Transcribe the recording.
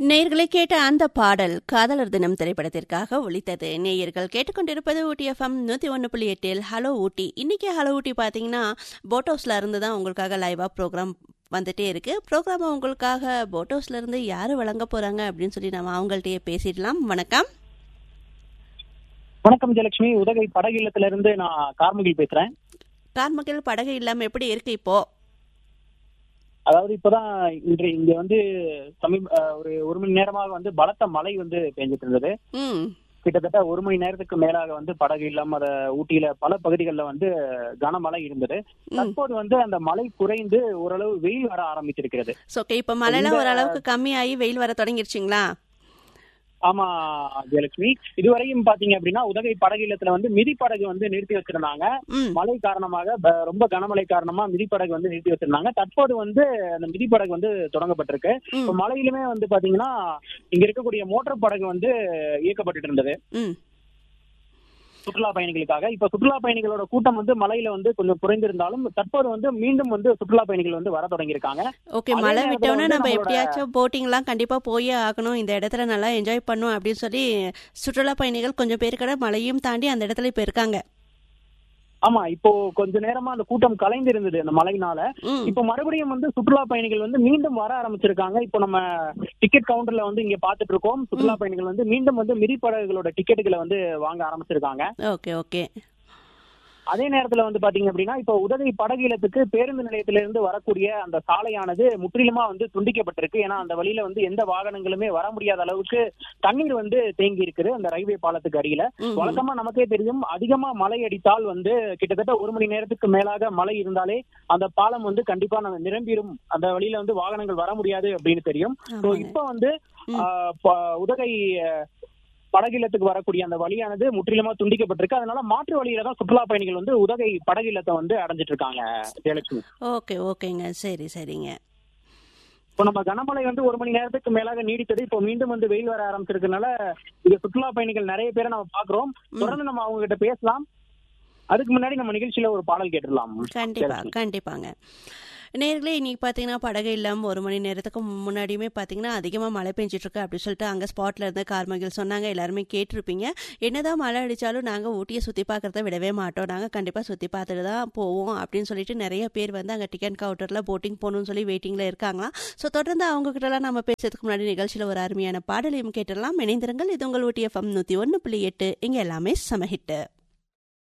நேயர்களை கேட்ட அந்த பாடல் காதலர் தினம் திரைப்படத்திற்காக ஒலித்தது நேயர்கள் கேட்டுக்கொண்டிருப்பது ஊட்டி எஃப்எம் நூற்றி ஒன்று புள்ளி எட்டில் ஹலோ ஊட்டி இன்னைக்கு ஹலோ ஊட்டி பார்த்தீங்கன்னா போட் ஹவுஸில் இருந்து தான் உங்களுக்காக லைவாக ப்ரோக்ராம் வந்துட்டே இருக்கு ப்ரோக்ராமை உங்களுக்காக போட் ஹவுஸ்ல இருந்து யார் வழங்க போறாங்க அப்படின்னு சொல்லி நம்ம அவங்கள்ட்டயே பேசிடலாம் வணக்கம் வணக்கம் ஜெயலட்சுமி உதகை படகு இல்லத்துல இருந்து நான் கார்முகில் பேசுறேன் கார்மகள் படகு இல்லாமல் எப்படி இருக்கு இப்போ அதாவது இப்பதான் இன்று இங்க வந்து சமீப அஹ், ஒரு ஒரு மணி நேரமாக வந்து பலத்த மழை வந்து பெஞ்சிட்டு இருந்தது ம் கிட்டத்தட்ட ஒரு மணி நேரத்துக்கு மேலாக வந்து படகு இல்லாம அத ஊட்டியில பல பகுதிகளில் வந்து கனமழை இருந்தது தற்போது வந்து அந்த மழை குறைந்து ஓரளவு வெயில் வர ஆரம்பித்திருக்கிறது ஸோ ஓகே இப்போ மழைலாம் இந்த- ஓரளவுக்கு கம்மியாகி வெயில் வர தொடங்கிருச்சுங்களா ஆமா ஜெயலட்சுமி இதுவரையும் பாத்தீங்க அப்படின்னா உதகை படகு இல்லத்துல வந்து மிதிப்படகு வந்து நிறுத்தி வச்சிருந்தாங்க ம் மழை காரணமாக ப- ரொம்ப கனமழை காரணமா மிதிப்படகு வந்து நிறுத்தி வச்சிருந்தாங்க தற்போது வந்து அந்த மிதிப்படகு வந்து தொடங்கப்பட்டிருக்கு ம் இப்ப மழையிலுமே வந்து பாத்தீங்கன்னா இங்க இருக்கக்கூடிய மோட்டார் படகு வந்து இயக்கப்பட்டு இருந்தது ம் சுற்றுலா பயணிகளுக்காக இப்ப சுற்றுலா பயணிகளோட கூட்டம் வந்து மலையில வந்து கொஞ்சம் குறைந்திருந்தாலும் தற்போது வந்து மீண்டும் வந்து சுற்றுலா பயணிகள் வந்து வர தொடங்கியிருக்காங்க ஓகே அதே மழை நேரத்துல விட்டோன்னா வந்து நம்ம நம்மளோட- எப்படியாச்சும் போட்டிங்லாம் கண்டிப்பாக போயே ஆகணும் இந்த இடத்துல நல்லா என்ஜாய் பண்ணும் அப்படின்னு சொல்லி சுற்றுலா பயணிகள் கொஞ்சம் பேர் கூட மழையும் தாண்டி அந்த இடத்துல இப்போ இருக்காங்க ஆமா இப்போ கொஞ்ச நேரமா அந்த கூட்டம் கலைந்து இருந்தது அந்த மழையினால ம் இப்போ மறுபடியும் வந்து சுற்றுலா பயணிகள் வந்து மீண்டும் வர ஆரம்பிச்சிருக்காங்க இப்போ நம்ம டிக்கெட் கவுண்டர்ல வந்து இங்க பாத்துட்டு இருக்கோம் சுற்றுலா பயணிகள் வந்து மீண்டும் வந்து மிதிப்படகுகளோட டிக்கெட்டுகளை வந்து வாங்க ஆரம்பிச்சிருக்காங்க ஓகே ஓகே அதே நேரத்துல வந்து பாத்தீங்க அப்படின்னா இப்போ உதகை படகு இல்லத்துக்கு பேருந்து நிலையத்திலிருந்து வரக்கூடிய அந்த சாலையானது முற்றிலுமா வந்து துண்டிக்கப்பட்டிருக்கு ஏன்னா அந்த வழியில வந்து எந்த வாகனங்களுமே வர முடியாத அளவுக்கு தண்ணீர் வந்து தேங்கி இருக்குது அந்த ரயில்வே பாலத்துக்கு அருகில ம் வழக்கமா நமக்கே தெரியும் அதிகமா மழை அடித்தால் வந்து கிட்டத்தட்ட ஒரு மணி நேரத்துக்கு மேலாக மழை இருந்தாலே அந்த பாலம் வந்து கண்டிப்பா நம்ம நிரம்பிடும் அந்த வழியில வந்து வாகனங்கள் வர முடியாது அப்படின்னு தெரியும் So, ஆமாங்க. இப்ப வந்து ம். ஆஹ், ப- உதகை ஆஹ், படகில்லத்துக்கு வரக்கூடிய அந்த வழியானது முற்றிலுமா துண்டிக்கப்பட்டிருக்கு அதனால மாற்று வழியில தான் சுற்றுலா பயணிகள் வந்து உதகை படகில்லத்தை வந்து அடைஞ்சிட்டு இருக்காங்க ஜெயலட்சுமி ஓகே ஓகேங்க சரி சரிங்க இப்போ நம்ம கனமழை வந்து ஒரு மணி நேரத்துக்கு மேலாக நீடித்தது இப்போ மீண்டும் வந்து வெயில் வர ஆரம்பிச்சிருக்கனால இங்க சுற்றுலா பயணிகள் நிறைய பேரை நம்ம பாக்குறோம் தொடர்ந்து நம்ம அவங்க கிட்ட பேசலாம் அதுக்கு முன்னாடி நம்ம நிகழ்ச்சியில ஒரு பாடல் கேட்டுடலாம் கண்டிப்பா சரி. கண்டிப்பாங்க நேர்களே இன்னைக்கு பார்த்தீங்கன்னா படகு இல்லாமல் ஒரு மணி நேரத்துக்கு முன்னாடியுமே பார்த்தீங்கன்னா அதிகமாக மழை பெஞ்சிட்டு இருக்கு அப்படின்னு சொல்லிட்டு அங்கே ஸ்பாட்ல இருந்த கார்மகில் சொன்னாங்க எல்லாருமே கேட்டிருப்பீங்க என்னதான் மழை அடித்தாலும் நாங்கள் ஊட்டியை சுற்றி பார்க்கறத விடவே மாட்டோம் நாங்கள் கண்டிப்பாக சுற்றி பார்த்துட்டு தான் போவோம் அப்படின்னு சொல்லிட்டு நிறைய பேர் வந்து அங்கே டிக்கெட் கவுண்டரில் போட்டிங் போகணும்னு சொல்லி வெயிட்டிங்கில் இருக்காங்களாம் ஸோ தொடர்ந்து அவங்க கிட்டலாம் நம்ம பேசுறதுக்கு முன்னாடி நிகழ்ச்சியில் ஒரு அருமையான பாடலையும் கேட்டுடலாம் இணைந்திருங்கள் இது உங்கள் ஊட்டி எஃப்எம் நூற்றி ஒன்று புள்ளி எட்டு இங்கே எல்லாமே சமஹிட்டு